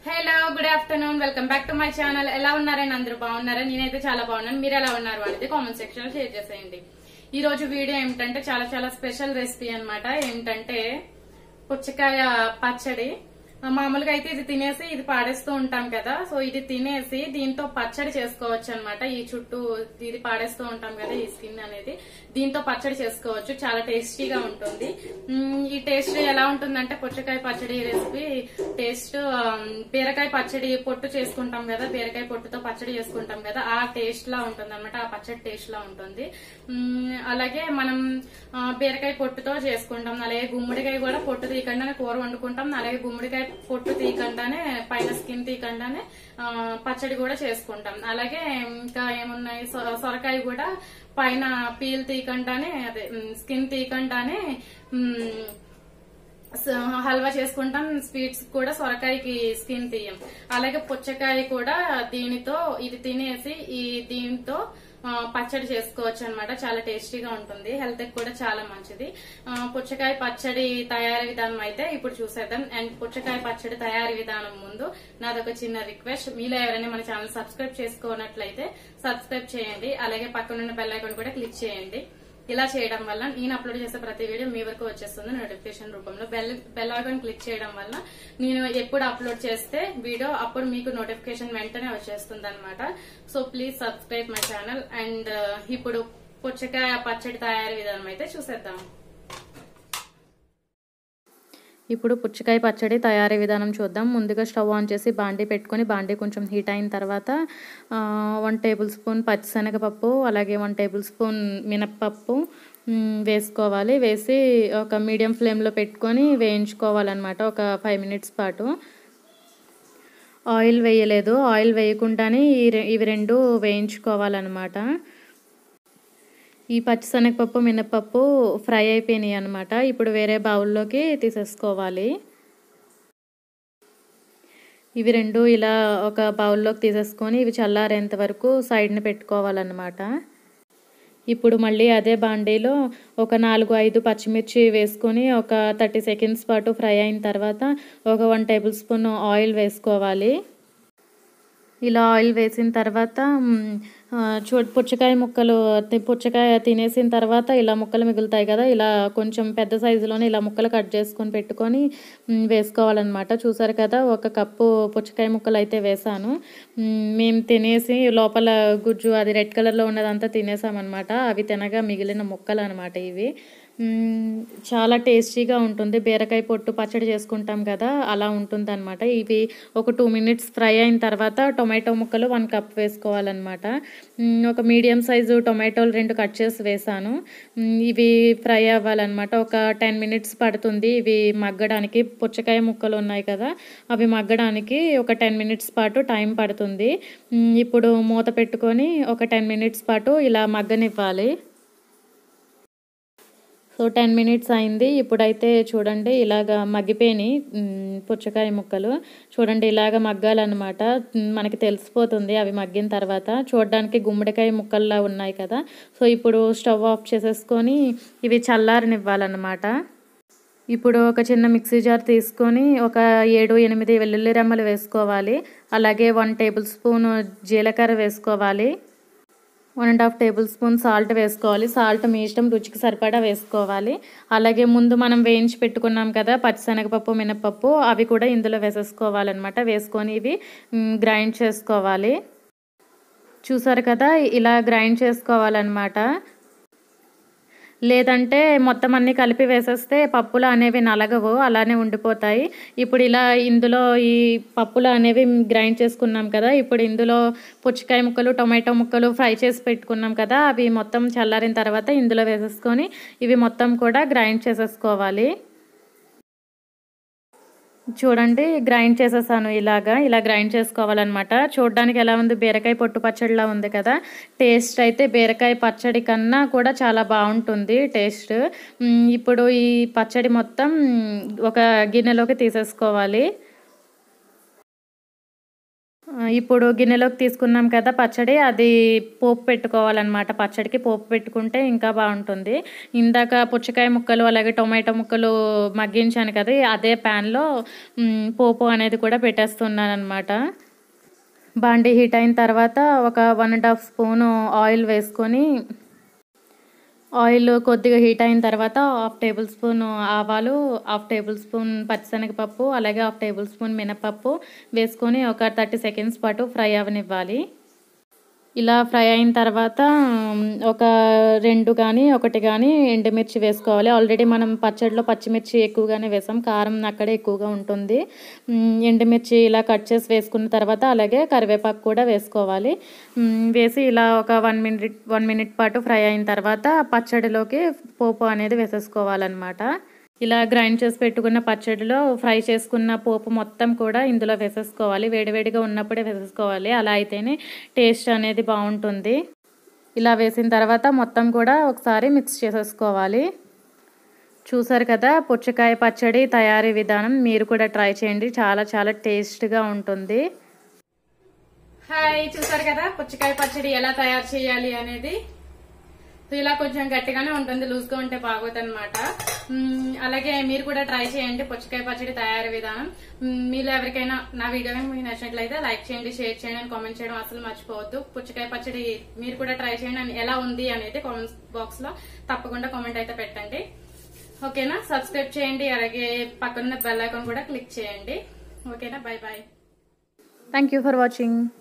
hello good afternoon welcome back to my channel ఎలా ఉన్నారని అందరూ బాగున్నారా నేనైతే చాలా బాగున్నాను మీరు ఎలా ఉన్నారు అనేది కామెంట్ సెక్షన్ లో షేర్ చేసేయండి ఈ రోజు వీడియో ఏమిటంటే చాలా చాలా స్పెషల్ రెసిపీ అన్నమాట ఏమిటంటే పుచ్చకాయ పచ్చడి మామూలుగా అయితే ఇది తినేసి ఇది పాడేస్తూ ఉంటాం కదా సో ఇది తినేసి దీంతో పచ్చడి చేసుకోవచ్చు అన్నమాట ఈ చుట్టూ ఇది పాడేస్తూ ఉంటాం కదా ఈ స్కిన్ అనేది దీంతో పచ్చడి చేసుకోవచ్చు చాలా టేస్టీగా ఉంటుంది మ్మ్, ఈ టేస్ట్ ఎలా ఉంటుందంటే పుచ్చకాయ పచ్చడి రెసిపీ టేస్ట్ ఆమ్, బీరకాయ పచ్చడి పొట్టు చేసుకుంటాం కదా బీరకాయ పొట్టుతో పచ్చడి చేసుకుంటాం కదా ఆ టేస్ట్ లా ఉంటుంది అనమాట ఆ పచ్చడి టేస్ట్ లా ఉంటుంది మ్మ్, అలాగే మనం ఆ, బీరకాయ పొట్టుతో చేసుకుంటాం అలాగే గుమ్మడికాయ కూడా పొట్టు తీయకుండానే కూర వండుకుంటాం అలాగే గుమ్మడికాయ పొట్టు తీయకుండానే పైన స్కిన్ తీయకుండానే ఆ, పచ్చడి కూడా చేసుకుంటాం అలాగే ఇంకా ఏమున్నాయి సొ- సొరకాయ కూడా పైన పీల్ తీయకుండానే అదే స్కిన్ తీయకుండానే మ్, స- హల్వా చేసుకుంటాం స్వీట్స్ కూడా సొరకాయకి స్కిన్ తీయం అలాగే పుచ్చకాయ కూడా దీనితో ఇది తినేసి ఈ దీంతో ఆ, పచ్చడి చేసుకోవచ్చు అన్నమాట చాలా టేస్టీగా ఉంటుంది హెల్త్ కి కూడా చాలా మంచిది ఆ, పుచ్చకాయ పచ్చడి తయారీ విధానం అయితే ఇప్పుడు చూసేద్దాం అండ్ పుచ్చకాయ పచ్చడి తయారీ విధానం ముందు నాదొక చిన్న రిక్వెస్ట్ మీలో ఎవరైనా మన ఛానల్ సబ్స్క్రైబ్ చేసుకోనట్లయితే సబ్స్క్రైబ్ చేయండి అలాగే పక్కనున్న బెల్ ఐకాన్ కూడా క్లిక్ చేయండి ఇలా చేయడం వల్ల నేను అప్లోడ్ చేసే ప్రతి వీడియో మీ వరకు వచ్చేస్తుంది నోటిఫికేషన్ రూపంలో బెల్ బెల్ ఐకాన్ క్లిక్ చేయడం వల్ల నేను ఎప్పుడు అప్లోడ్ చేస్తే వీడియో అప్పుడు మీకు నోటిఫికేషన్ వెంటనే వచ్చేస్తుంది అనమాట so please subscribe my channel and ఇప్పుడు పుచ్చకాయ పచ్చడి తయారీ విధానం అయితే చూసేద్దాం ఇప్పుడు పుచ్చకాయ పచ్చడి తయారీ విధానం చూద్దాం ముందుగా స్టవ్ ఆన్ చేసి బాండీ పెట్టుకొని బాండీ కొంచెం హీట్ అయిన తర్వాత ఆ, వన్ టేబుల్ స్పూన్ పచ్చిశనగపప్పు అలాగే వన్ టేబుల్ స్పూన్ మినప్పప్పు మ్, వేసుకోవాలి వేసి ఒక మీడియం ఫ్లేమ్లో పెట్టుకొని వేయించుకోవాలన్నమాట ఒక ఫైవ్ మినిట్స్ పాటు ఆయిల్ వేయలేదు ఆయిల్ వేయకుండానే ఈ రె- ఇవి రెండు వేయించుకోవాలన్నమాట ఈ పచ్చిశనగపప్పు మినపప్పు ఫ్రై అయిపోయినాయి అనమాట ఇప్పుడు వేరే బౌల్లోకి తీసేసుకోవాలి ఇవి రెండు ఇలా ఒక బౌల్లోకి తీసేసుకొని ఇవి చల్లారేంత వరకు సైడ్ని పెట్టుకోవాలన్నమాట ఇప్పుడు మళ్ళీ అదే బాండీలో ఒక నాలుగు ఐదు పచ్చిమిర్చి వేసుకొని ఒక థర్టీ సెకండ్స్ పాటు ఫ్రై అయిన తర్వాత ఒక వన్ టేబుల్ స్పూన్ ఆయిల్ వేసుకోవాలి ఇలా ఆయిల్ వేసిన తర్వాత మ్, ఆ, చూ పుచ్చకాయ ముక్కలు తి- పుచ్చకాయ తినేసిన తర్వాత ఇలా ముక్కలు మిగులుతాయి కదా ఇలా కొంచెం పెద్ద సైజులోనే ఇలా ముక్కలు కట్ చేసుకొని పెట్టుకొని మ్, వేసుకోవాలన్నమాట చూసారు కదా ఒక కప్పు పుచ్చకాయ ముక్కలు అయితే వేసాను మ్, మేము తినేసి లోపల గుజ్జు అది రెడ్ కలర్లో ఉన్నదంతా తినేసామన్నమాట అవి తినగా మిగిలిన ముక్కలు అనమాట ఇవి మ్మ్, చాలా టేస్టీగా ఉంటుంది బీరకాయ పొట్టు పచ్చడి చేసుకుంటాం కదా అలా ఉంటుంది అనమాట ఇవి ఒక టూ మినిట్స్ ఫ్రై అయిన తర్వాత టొమాటో ముక్కలు వన్ కప్ వేసుకోవాలన్నమాట మ్మ్, ఒక మీడియం సైజు టొమాటోలు రెండు కట్ చేసి వేసాను మ్మ్, ఇవి ఫ్రై అవ్వాలన్నమాట ఒక టెన్ మినిట్స్ పడుతుంది ఇవి మగ్గడానికి పుచ్చకాయ ముక్కలు ఉన్నాయి కదా అవి మగ్గడానికి ఒక టెన్ మినిట్స్ పాటు టైం పడుతుంది మ్మ్, ఇప్పుడు మూత పెట్టుకొని ఒక టెన్ మినిట్స్ పాటు ఇలా మగ్గనివ్వాలి సో టెన్ మినిట్స్ అయింది ఇప్పుడైతే చూడండి ఇలాగ మగ్గిపోయినాయి మ్, పుచ్చకాయ ముక్కలు చూడండి ఇలాగ మగ్గాలన్నమాట మ్, మనకి తెలిసిపోతుంది అవి మగ్గిన తర్వాత చూడడానికి గుమ్మడికాయ ముక్కల్లా ఉన్నాయి కదా సో ఇప్పుడు స్టవ్ ఆఫ్ చేసేసుకొని ఇవి చల్లారనివ్వాలన్నమాట ఇప్పుడు ఒక చిన్న మిక్సీ జార్ తీసుకొని ఒక ఏడు ఎనిమిది వెల్లుల్లి రెమ్మలు వేసుకోవాలి అలాగే వన్ టేబుల్ స్పూన్ జీలకర్ర వేసుకోవాలి one and half tablespoon salt వేసుకోవాలి సాల్ట్ మీ ఇష్టం రుచికి సరిపడా వేసుకోవాలి అలాగే ముందు మనం వేయించి పెట్టుకున్నాం కదా పచ్చిశనగపప్పు మినపప్పు అవి కూడా ఇందులో వేసేసుకోవాలన్నమాట వేసుకొని ఇవి మ్, గ్రైండ్ చేసుకోవాలి చూసారు కదా ఇలా గ్రైండ్ చేసుకోవాలన్నమాట లేదంటే మొత్తం అన్ని కలిపి వేసేస్తే పప్పులు అనేవి నలగవు అలానే ఉండిపోతాయి ఇప్పుడు ఇలా ఇందులో ఈ పప్పులు అనేవి గ్రైండ్ చేసుకున్నాం కదా ఇప్పుడు ఇందులో పుచ్చకాయ ముక్కలు టొమాటో ముక్కలు ఫ్రై చేసి పెట్టుకున్నాం కదా అవి మొత్తం చల్లారిన తర్వాత ఇందులో వేసేసుకొని ఇవి మొత్తం కూడా గ్రైండ్ చేసేసుకోవాలి చూడండి గ్రైండ్ చేసేసాను ఇలాగా ఇలా గ్రైండ్ చేసుకోవాలన్నమాట చూడడానికి ఎలా ఉంది బీరకాయ పొట్టు పచ్చడిలా ఉంది కదా టేస్ట్ అయితే బీరకాయ పచ్చడి కన్నా కూడా చాలా బాగుంటుంది టేస్ట్ మ్, ఇప్పుడు ఈ పచ్చడి మొత్తం ఒక గిన్నెలోకి తీసేసుకోవాలి ఆ, ఇప్పుడు గిన్నెలోకి తీసుకున్నాం కదా పచ్చడి అది పోపు పెట్టుకోవాలన్నమాట పచ్చడికి పోపు పెట్టుకుంటే ఇంకా బాగుంటుంది ఇందాక పుచ్చకాయ ముక్కలు అలాగే టొమాటో ముక్కలు మగ్గించాను కదా అదే ప్యాన్లో మ్, పోపు అనేది కూడా పెట్టేస్తున్నాను అనమాట బాండి హీట్ అయిన తర్వాత ఒక one and half spoon oil వేసుకొని ఆయిల్ కొద్దిగా హీట్ అయిన తర్వాత హాఫ్ టేబుల్ స్పూన్ ఆవాలు హాఫ్ టేబుల్ స్పూన్ పచ్చిశనగపప్పు అలాగే హాఫ్ టేబుల్ స్పూన్ మినపప్పు వేసుకొని ఒక థర్టీ సెకండ్స్ పాటు ఫ్రై అవనివ్వాలి ఇలా ఫ్రై అయిన తర్వాత మ్, ఒక రెండు కానీ ఒకటి కానీ ఎండుమిర్చి వేసుకోవాలి ఆల్రెడీ మనం పచ్చడిలో పచ్చిమిర్చి ఎక్కువగానే వేసాం కారం అక్కడే ఎక్కువగా ఉంటుంది మ్, ఎండుమిర్చి ఇలా కట్ చేసి వేసుకున్న తర్వాత అలాగే కరివేపాకు కూడా వేసుకోవాలి మ్, వేసి ఇలా ఒక వన్ మినిట్ వన్ మినిట్ పాటు ఫ్రై అయిన తర్వాత పచ్చడిలోకి పోపు అనేది వేసేసుకోవాలన్నమాట ఇలా గ్రైండ్ చేసి పెట్టుకున్న పచ్చడిలో ఫ్రై చేసుకున్న పోపు మొత్తం కూడా ఇందులో వేసేసుకోవాలి వేడివేడిగా ఉన్నప్పుడే వేసేసుకోవాలి అలా అయితేనే టేస్ట్ అనేది బాగుంటుంది ఇలా వేసిన తర్వాత మొత్తం కూడా ఒకసారి మిక్స్ చేసేసుకోవాలి చూసారు కదా పుచ్చకాయ పచ్చడి తయారీ విధానం మీరు కూడా ట్రై చేయండి చాలా చాలా టేస్ట్గా ఉంటుంది హాయ్ చూసారు కదా పుచ్చకాయ పచ్చడి ఎలా తయారు చేయాలి అనేది సో ఇలా కొంచెం గట్టిగానే ఉంటుంది లూజ్ గా ఉంటే బాగోదు అనమాట అలాగే మీరు కూడా ట్రై చేయండి పుచ్చకాయ పచ్చడి తయారీ విధానం మ్మ్, మీలో ఎవరికైనా నా వీడియో మీకు నచ్చినట్లయితే లైక్ చేయండి షేర్ చేయండి అని కామెంట్ చేయడం అసలు మర్చిపోవద్దు పుచ్చకాయ పచ్చడి మీరు కూడా ట్రై చేయండి అని ఎలా ఉంది అనేది కామెంట్ బాక్స్ లో తప్పకుండా కామెంట్ అయితే పెట్టండి ఓకేనా సబ్స్క్రైబ్ చేయండి అలాగే పక్కన బెల్ ఐకాన్ కూడా క్లిక్ చేయండి ఓకేనా bye bye thank you for watching